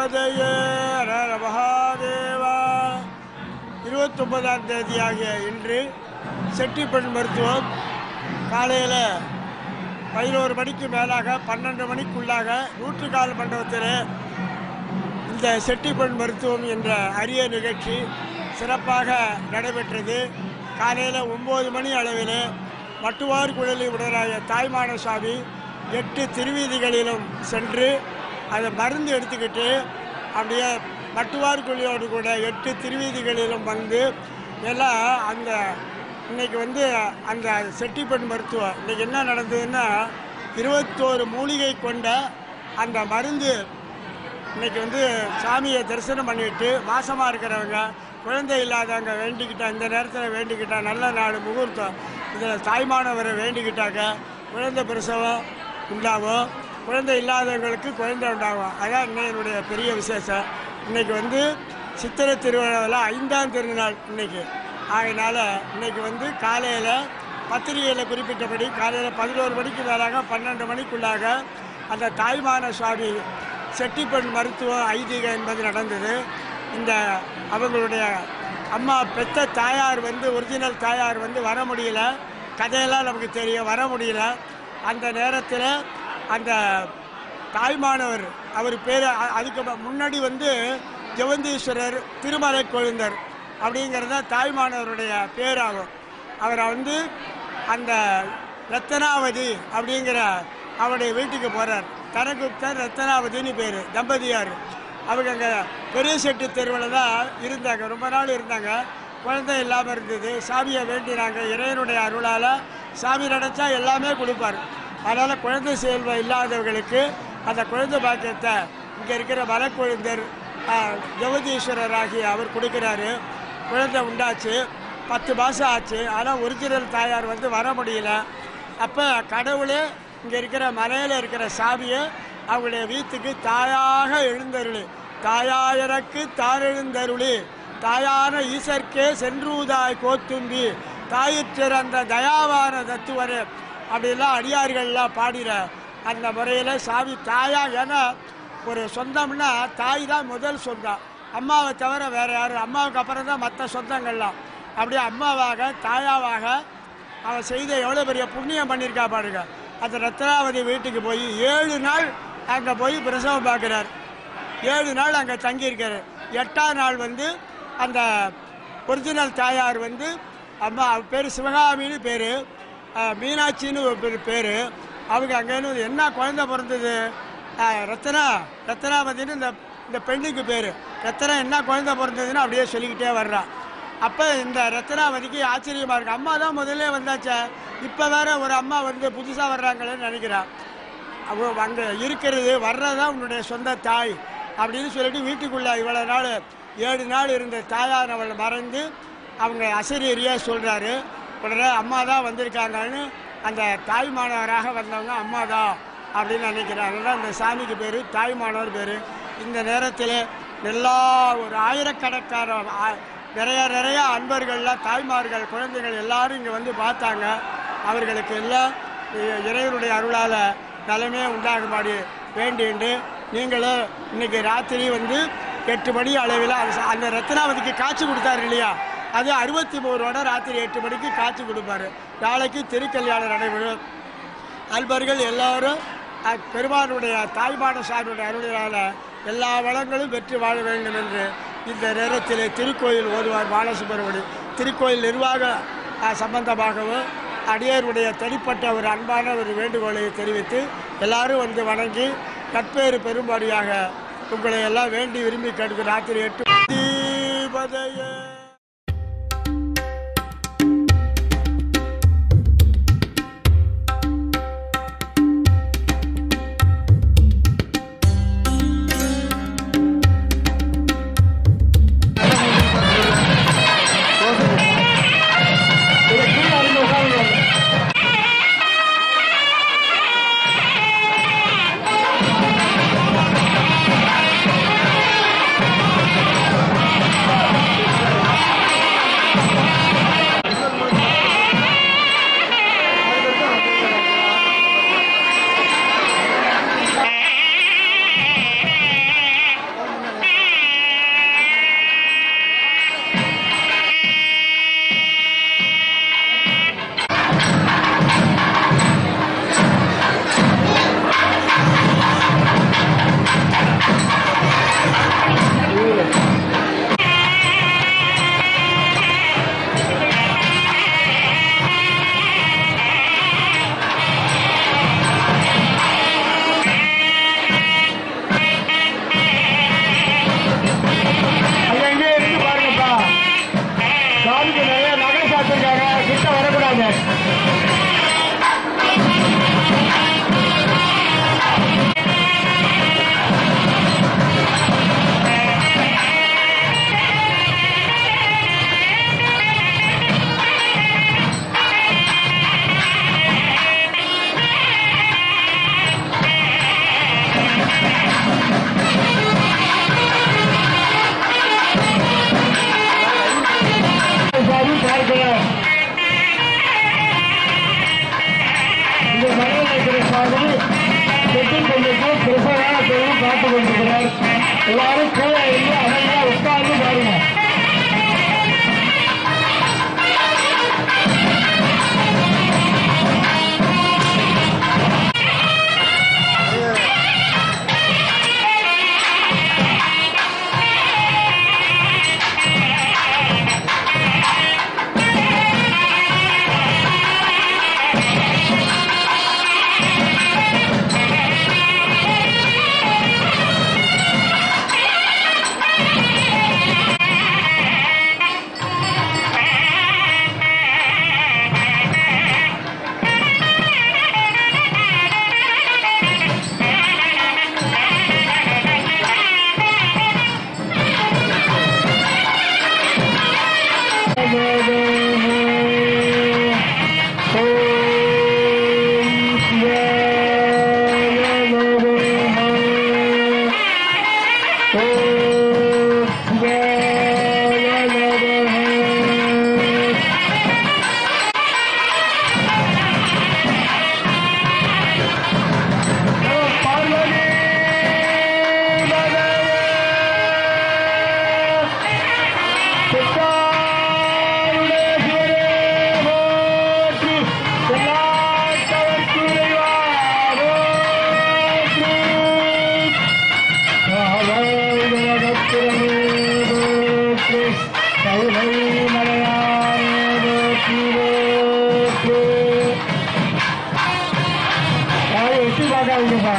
பதையே ஹர மகாதேவா இருபத்தொன்பதாம் தேதியாகிய இன்று செட்டிப்பெண் மருத்துவம் காலையில் பதினோரு மணிக்கு மேலாக பன்னெண்டு மணிக்குள்ளாக நூற்றுக்கால் மண்டபத்தில் இந்த செட்டிப்பெண் மருத்துவம் என்ற அரிய நிகழ்ச்சி சிறப்பாக நடைபெற்றது காலையில் ஒம்பது மணி அளவில் மட்டுவார் குழலி உடனாய தாய்மான சுவாமி எட்டு திருவீதிகளிலும் சென்று அதை மருந்து எடுத்துக்கிட்டு அப்படியே மட்டுவார் குழியோடு கூட எட்டு திருவீதிகளிலும் வந்து எல்லாம் அந்த இன்னைக்கு வந்து அந்த செட்டிப்பெண் மருத்துவம் இன்னைக்கு என்ன நடந்ததுன்னா இருபத்தோரு மூலிகை கொண்ட அந்த மருந்து இன்னைக்கு வந்து சாமியை தரிசனம் பண்ணிட்டு மாசமாக இருக்கிறவங்க குழந்தை இல்லாதவங்க வேண்டிக்கிட்டா இந்த நேரத்தில் வேண்டிக்கிட்டா நல்ல நாள் முகூர்த்தம் இதில் தாய்மானவரை வேண்டிக்கிட்டாக்க குழந்தை பிரசவம் உண்டாகும் குழந்தை இல்லாதவங்களுக்கு குழந்தை உண்டாகும் அதான் இன்னையினுடைய பெரிய விசேஷம் இன்னைக்கு வந்து சித்திரை திருவிழாவில் ஐந்தாம் திருநாள் இன்னைக்கு ஆகையினால இன்னைக்கு வந்து காலையில் பத்திரிகையில் குறிப்பிட்டபடி காலையில் பதினோரு மணிக்கு மேலாக பன்னெண்டு மணிக்குள்ளாக அந்த தாய்மான சுவாமி செட்டிப்பெண் மருத்துவம் ஐதீகம் என்பது நடந்தது இந்த அவங்களுடைய அம்மா பெத்த தாயார் வந்து ஒரிஜினல் தாயார் வந்து வர முடியல கதையெல்லாம் நமக்கு தெரியும் வர முடியல அந்த நேரத்தில் அந்த தாய்மானவர் அவர் பேர் அ- அதுக்கு ம- முன்னாடி வந்து ஜெவந்தீஸ்வரர் திருமலை கொழுந்தர் அப்படிங்கிறது தான் தாய்மானவருடைய பேராகும் அவரை வந்து அந்த ரத்தனாவதி அப்படிங்கிற அவருடைய வீட்டுக்கு போகிறார் தனகுப்தர் ரத்தனாவதின்னு பேர் தம்பதியார் அவங்க அங்கே பெரிய செட்டு தெருவில் தான் இருந்தாங்க ரொம்ப நாள் இருந்தாங்க குழந்தை இல்லாமல் இருந்தது சாமியை வேண்டினாங்க இறைவனுடைய அருளால் சாமி நினச்சா எல்லாமே கொடுப்பார் அதனால் குழந்தை செல்வம் இல்லாதவர்களுக்கு அந்த குழந்தை பாக்கியத்தை இங்கே இருக்கிற மலக்குழந்தர் ஜெகதீஸ்வரர் ஆகிய அவர் கொடுக்குறாரு குழந்தை உண்டாச்சு பத்து மாதம் ஆச்சு ஆனால் ஒரிஜினல் தாயார் வந்து வர முடியல அப்போ கடவுளே இங்கே இருக்கிற மலையில் இருக்கிற சாமியை அவங்களுடைய வீட்டுக்கு தாயாக எழுந்தருளி தாயாயரக்கு தாரெழுந்தருளி தாயான ஈசர்க்கே சென்றூதாய் கோத்தும்பி தாயிற்றிறந்த தயாவான தத்துவரே அப்படிலாம் அடியார்கள்லாம் பாடிற அந்த முறையில் சாமி தாயா ஏன்னா ஒரு சொந்தம்னா தாய் தான் முதல் சொந்தம் அம்மாவை தவிர வேற யாரும் அம்மாவுக்கு அப்புறம் தான் மற்ற சொந்தங்கள்லாம் அப்படியே அம்மாவாக தாயாவாக அவன் செய்த எவ்வளோ பெரிய புண்ணியம் பண்ணியிருக்கா பாருங்க அந்த ரத்னாவதி வீட்டுக்கு போய் ஏழு நாள் அங்கே போய் பிரசவம் பார்க்குறார் ஏழு நாள் அங்கே தங்கியிருக்காரு எட்டாம் நாள் வந்து அந்த ஒரிஜினல் தாயார் வந்து அம்மா அவ பேர் சிவகாமின்னு பேர் மீனாட்சின்னு ஒரு பேர் பேர் அவங்க அங்கேருந்து என்ன குழந்தை பிறந்தது அஹ், ரத்னா ரத்னாவதின்னு இந்த இந்த பெண்ணுக்கு பேர் ரத்னா என்ன குழந்தை பிறந்ததுன்னு அப்படியே சொல்லிக்கிட்டே வர்றான் அப்போ இந்த ரத்னாவதிக்கு ஆச்சரியமாக இருக்கு அம்மா தான் முதல்ல வந்தாச்சே இப்போ வேற ஒரு அம்மா வந்து புதுசாக வர்றாங்களேன்னு நினைக்கிறான் அவ அங்கே இருக்கிறது வர்றதா உன்னுடைய சொந்த தாய் அப்படின்னு சொல்லிட்டு வீட்டுக்குள்ள இவ்வளோ நாள் ஏழு நாள் இருந்த தாயார் அவளை மறந்து அவங்க அசரீரியாக சொல்கிறாரு உடனே அம்மா தான் வந்திருக்காங்கன்னு அந்த தாய்மானவராக வந்தவங்க அம்மா தான் அப்படின்னு நினைக்கிறாங்க அதனால அந்த சாமிக்கு பேர் தாய்மானவர் பேர் இந்த நேரத்தில் எல்லா ஒரு ஆயிரக்கணக்கான ஆ- நிறைய நிறைய அன்பர்கள்லாம் தாய்மார்கள் குழந்தைகள் எல்லாரும் இங்கே வந்து பார்த்தாங்க அவர்களுக்கு எல்லாம் இ- இறைவனுடைய அருளால் நலமே உண்டாகுமாடி வேண்டிண்டு நீங்களும் இன்னைக்கு ராத்திரி வந்து எட்டு மணி அளவில் அந்த ச- அந்த ரத்னாவதிக்கு காட்சி கொடுத்தாரு இல்லையா அது அறுபத்தி மூணோட ராத்திரி எட்டு மணிக்கு காட்சி கொடுப்பாரு நாளைக்கு திருக்கல்யாணம் நடைபெறும் அன்பர்கள் எல்லாரும் அ- பெருமானுடைய தாய்மான சாமியுடைய அருளினால எல்லா வளங்களும் பெற்று வாழ வேண்டும் என்று இந்த நேரத்தில் திருக்கோயில் ஓதுவார் பாலசுப்ரமணி திருக்கோயில் நிர்வாக அ, சம்பந்தமாகவும் அடியாருடைய தனிப்பட்ட ஒரு அன்பான ஒரு வேண்டுகோளை தெரிவித்து எல்லாரும் வந்து வணங்கி நட்பேறு பெரும்படியாக உங்களை எல்லாம் வேண்டி விரும்பி கேட்கும் ராத்திரி எட்டு தீபதையே ஆ எல்லாரும் கீழே இருந்து அமைதியா உட்கார்ந்து பாருங்க எட்டி பார்க்காதீங்கப்பா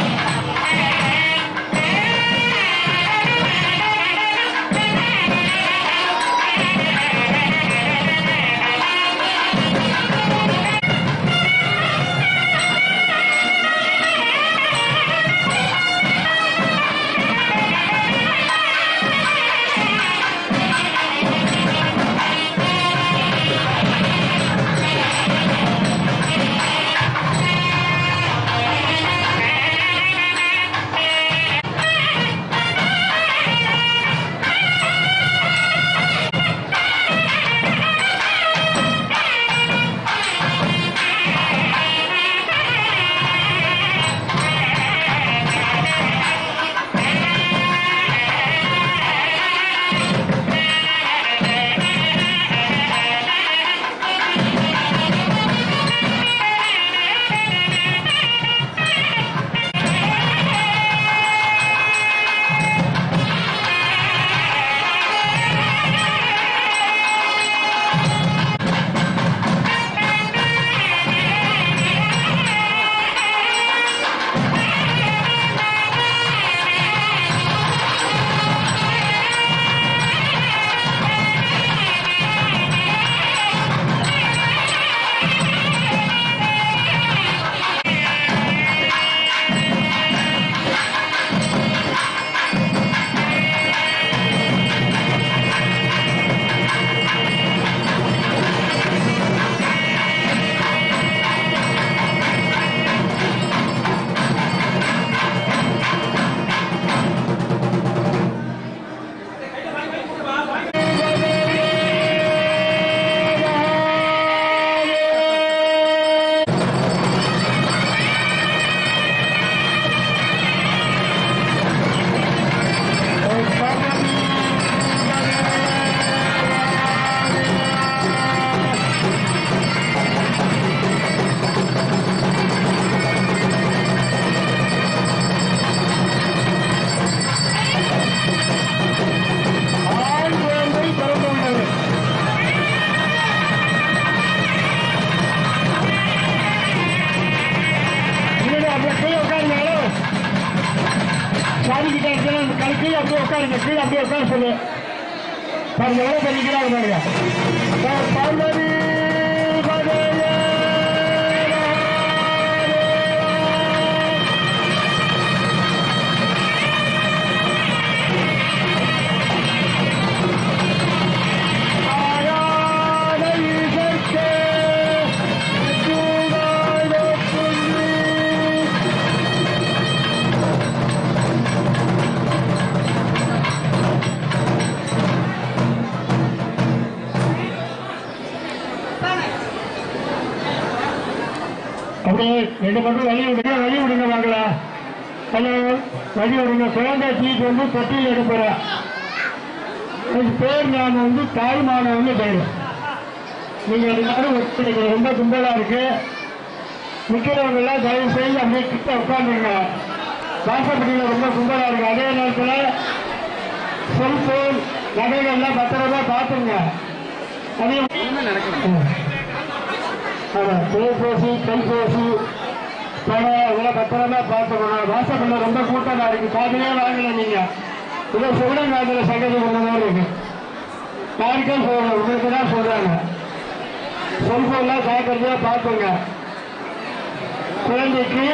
ஆண் குழந்தை பிறந்துள்ளது இல்லைங்க, அப்படியே கீழே உட்காருங்க ஹலோ. சாமி கிட்ட இருக்கிற அந்த கல் கீழே அப்படியே உட்காருங்க கீழே அப்படியே உட்கார சொல்லு பாருங்க எவ்வளவு பண்ணிக்கிறாங்க பாருங்க பா- பார்வதி பதையே ஆயாத இதற்கே சூடாத புள்ளி அப்படியே ரெண்டு பக்கம் வழி விடுங்க வழி விடுங்க வாங்களா ஹலோ வழி விடுங்க குழந்தை சீட்டு வந்து தொட்டியில் எடுக்கிறேன் இதுக்கு பேர் நான் வந்து தாய்மானவன்னு பேர் நீங்க எல்லாரும் ஒத்துழைக்க ரொம்ப கும்பலா இருக்கு நிக்கிறவங்க எல்லாம் தயவு செய்து அப்படியே கிட்ட உட்காந்துருங்க வாசப்படியில் ரொம்ப கும்பலா இருக்கு அதே நேரத்தில் செல்போன் நகைகள் எல்லாம் பத்திரமா பார்த்துங்க அதே ஆமா தொலைபேசி கைபேசி பணம் இதெல்லாம் பத்திரமா பார்த்துக்கணும் வாசப்படியில் ரொம்ப கூட்டமா இருக்கு காதலே வாங்கல நீங்க இதோ சிவனங்காதில் சங்கதி பண்ண மாதிரி இருக்கு யாருக்கே சொல்லணும் உங்களுக்கு தான் சொல்றாங்க செல்போன்லாம் ஜாக்கிரதையா பார்த்துங்க குழந்தைக்கு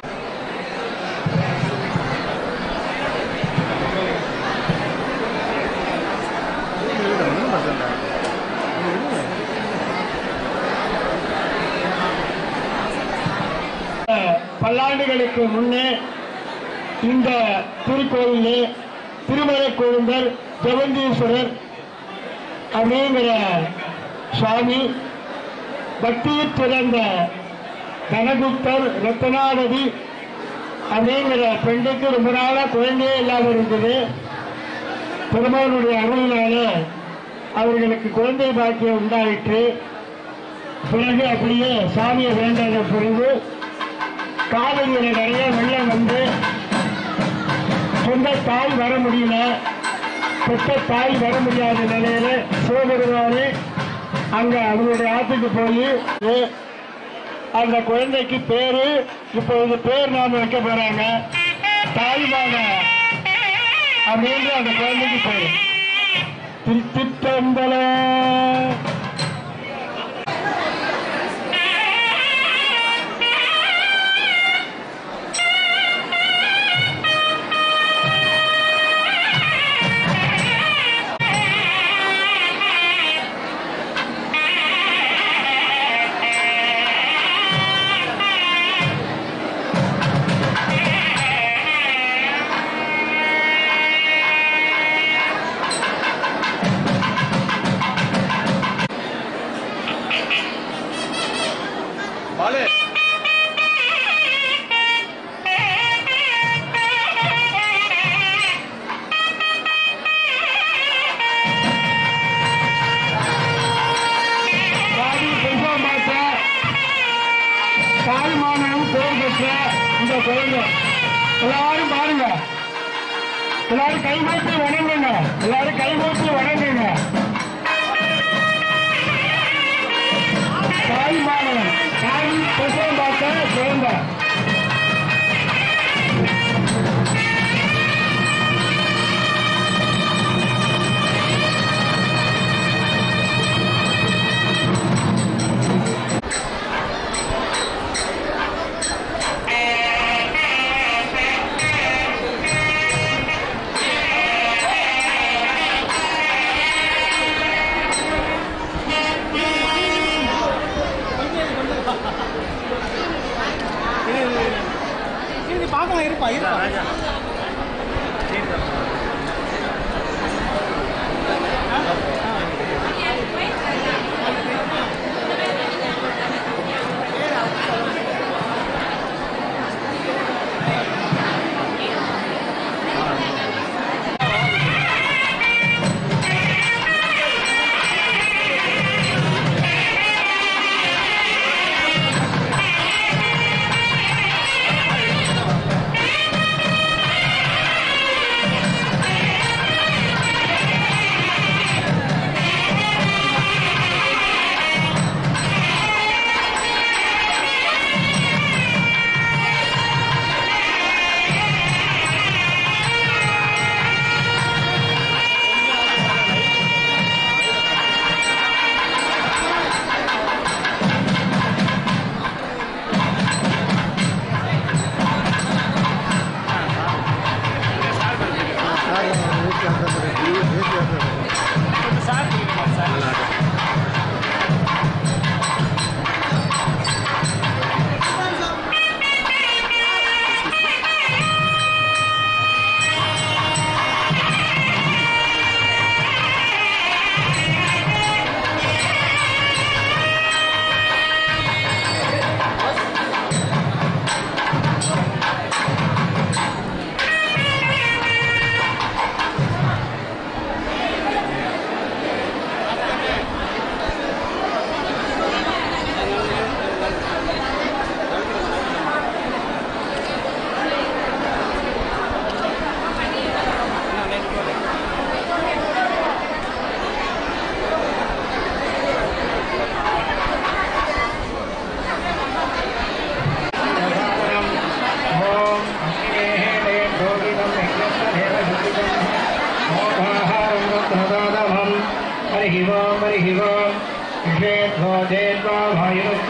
பல்லாண்டுகளுக்கு முன்னே இந்த திருக்கோயிலே திருமலை கோவிந்தர் ஜெவந்தீஸ்வரர் அப்படிங்கிற சுவாமி பக்தியில் பிறந்த தனகுப்தர் ரத்னாவதி அப்படிங்கிற பெண்ணுக்கு ரொம்ப நாளா குழந்தையே இல்லாம இருக்குது பெருமானுடைய அருளினால அவர்களுக்கு குழந்தை பாக்கியம் உண்டாயிற்று பிறகு அப்படியே சாமியை வேண்டாத பிறகு காவிரியில நிறைய வெள்ளம் வந்து சொந்த தாய் வர முடியல பெற்ற தாய் வர முடியாத நிலையில சிவபெருமானே அங்க அவருடைய ஆத்துக்கு போய் அந்த குழந்தைக்கு பேரு இப்போ இது பேர் நாம வைக்க போறாங்க தாய்மான அப்படின்னு அந்த குழந்தைக்கு பேரு திருத்திட்டம்பல பாடி பெருசாமாட்ட தாய்மானம் பேர் பெற்ற இந்த குழந்தை எல்லாரும் பாருங்க எல்லாரும் கைகூப்பி வணங்குங்க எல்லாரும் கைகூப்பி வணங்குங்க தாய்மானம் தாய் பெருசாமாட்ட குழந்தை இது பார்க்கலாம் இருப்பா இருப்பா ஆ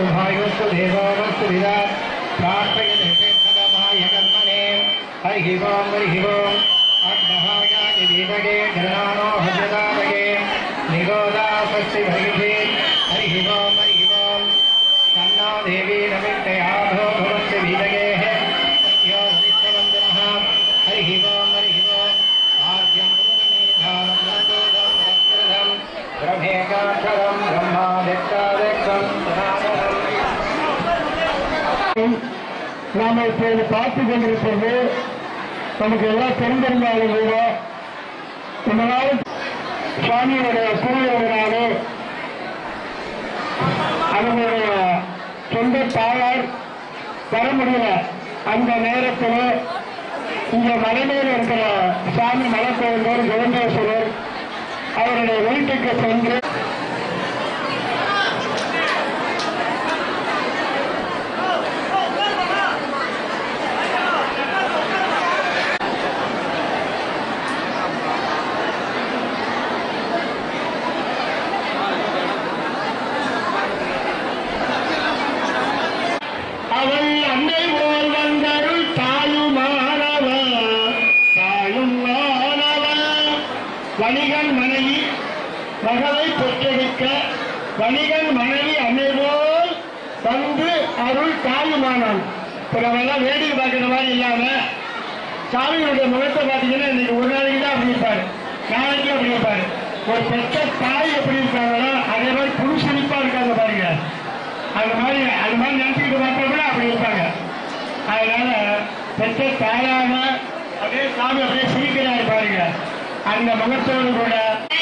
भागवस्तु देवावस्तु विदा प्रार्थयते सदमाय कर्मणे हरिः ओम् हरिः ओम् अग्नहायानि दीपगे गणानो हजदामगे निरोधासस्ति भगिषे हरिः ओम् हरिः ओम् तन्नो देवी नमित्तयाभो भवन्ति वीदगेः सत्यो नित्यवन्दनः हरिः ओम् हरिः ओम् आद्यं ब्रह्मेकाक्षरं ब्रह्मादित्यादिक्षं நாம இப்போது பார்த்து கொண்டிருப்பது நமக்கு எல்லாம் தெரிந்திருந்தாலும் கூட இந்த நாள் சுவாமியுடைய திருவிழாவினாலே அவங்களுடைய சொந்த தாயார் வர முடியல அந்த நேரத்தில் இங்க மலைமையில் இருக்கிற சாமி மலைக்கோவிலர் ஜெகந்தேஸ்வரர் அவருடைய வீட்டுக்கு சென்று அவள் அன்னை போல் வந்தருள் தாயுமானவ தாயும் மாணவ வணிகன் மனைவி மகளை பெற்றெடுக்க வணிகன் மனைவி அன்னை போல் வந்து அருள் தாயுமானான் இப்போ நம்ம எல்லாம் வேடிக்கை பார்க்குற மாதிரி இல்லாம சாமியுடைய முகத்தை பார்த்தீங்கன்னா இன்னைக்கு ஒரு நாளைக்கு தான் அப்படி இருப்பாரு நாளைக்கு அப்படி இருப்பாரு ஒரு பெற்ற தாய் எப்படி இருக்காங்களோ அதே மாதிரி புருஷனிப்பா இருக்காங்க பாருங்க அந்த மாதிரி அது மாதிரி நினைச்சுக்கிட்டு பார்த்தா கூட அப்படி இருப்பாங்க அதனால பெற்ற தாயாக அப்படியே சாமி அப்படியே சிரிக்கிறாரு பாருங்க அந்த முகத்தோடு கூட